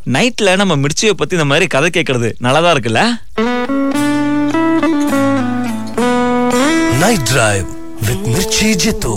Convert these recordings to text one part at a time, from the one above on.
நைட்ல நம்ம மிர்ச்சியை பத்தி இந்த மாதிரி கதை கேட்கறது நல்லாதான் இருக்குல்ல Night Drive with Mirchi Jitu.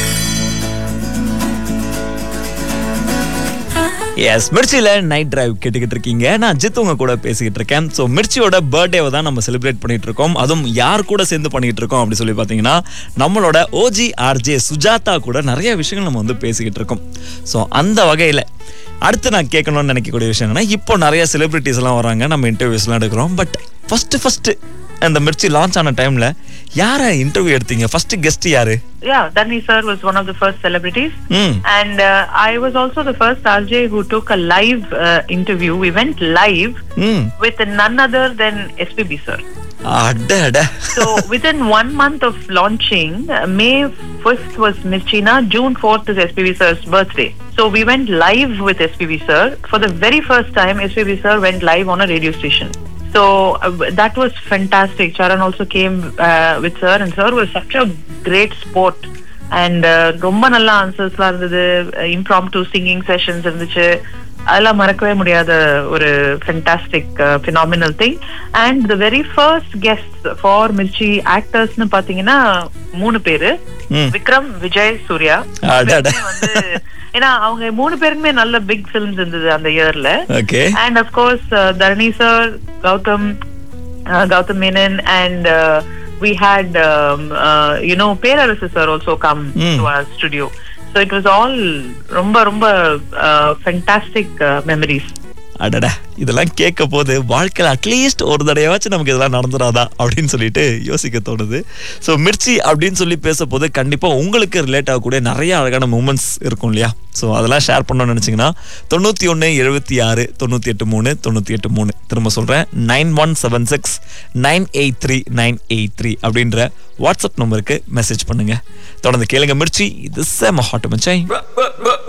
Yes மிர்ச்சியில நைட் டிரைவ் கேட்டுக்கிட்டு இருக்கீங்க நான் ஜித் உங்க கூட பேசிக்கிட்டு இருக்கேன் ஸோ மிர்ச்சியோட பர்த்டேவை தான் நம்ம செலிப்ரேட் பண்ணிட்டு இருக்கோம் அதுவும் யார் கூட சேர்ந்து பண்ணிட்டு இருக்கோம் அப்படி சொல்லி பார்த்தீங்கன்னா நம்மளோட ஓஜி ஆர்ஜே சுஜாதா கூட நிறைய விஷயங்கள் நம்ம வந்து பேசிக்கிட்டு இருக்கோம் ஸோ அந்த வகையில் அடுத்து நான் கேட்கணும்னு நினைக்கக்கூடிய விஷயம் என்னன்னா இப்போ நிறைய செலிபிரிட்டிஸ் எல்லாம் வராங்க நம்ம இன்டர்வியூஸ்லாம் எடுக்கிறோம் பட் ஃபர்ஸ்ட் ஃபர்ஸ்ட் அந்த மிர்ச்சி லான்ச் ஆன டைம்ல யாரை இன்டர்வியூ எடுத்தீங்க ஃபர்ஸ்ட் கெஸ்ட் யாரு Yeah, Dani sir was one of the first celebrities. ம் And uh, I was also the first RJ who took a live uh, interview. We went live ம் with none other than SPB sir. அட அட So within one month of launching, uh, May 1st was Mirchina, June 4th is SPB sir's birthday. So we went live with SPB sir. For the very first time, SPB sir went live on a radio station. So uh, that was fantastic. Charan also came uh, with sir, and sir was such a great sport. And ரொம்ப நல்ல ஆன்சர்ஸ்லாம் இருந்தது இம்ப்ராம்டு singing sessions இருந்துச்சு அதெல்லாம் மறக்கவே முடியாத ஒரு fantastic phenomenal thing and the very first guest for Mirchi ஆக்டர்ஸ்னு பாத்தீங்கன்னா மூணு பேரு ம். விக்ரம் விஜய் சூர்யா அடடா. வந்து ஏன்னா அவங்க மூணு பேருக்குமே நல்ல பிக் ஃபிலிம்ஸ் இருந்தது அந்த இயர்ல okay and of course uh, Dharani sir, Gautam, uh, Gautam Menon, and uh, we had um, uh, you know Perarasu sir also come Mm. to our studio. So it was all rumba rumba uh, fantastic uh, memories. அடடா இதெல்லாம் கேட்க போது வாழ்க்கையில் at least ஒரு தடவையாச்சும் நமக்கு இதெல்லாம் நடந்துடாதா அப்படின்னு சொல்லிட்டு யோசிக்க தோணுது ஸோ மிர்ச்சி அப்படின்னு சொல்லி பேச போது கண்டிப்பாக உங்களுக்கு ரிலேட் ஆகக்கூடிய நிறைய அழகான மூமெண்ட்ஸ் இருக்கும் இல்லையா ஸோ அதெல்லாம் ஷேர் பண்ணணும்னு நினச்சிங்கன்னா தொண்ணூற்றி ஒன்று எழுபத்தி ஆறு தொண்ணூற்றி எட்டு மூணு தொண்ணூற்றி எட்டு மூணு திரும்ப சொல்கிறேன் nine one seven six nine eight three nine eight three அப்படின்ற வாட்ஸ்அப் நம்பருக்கு மெசேஜ் பண்ணுங்க தொடர்ந்து கேளுங்க மிர்ச்சி இது செம ஹாட் மச்சாய்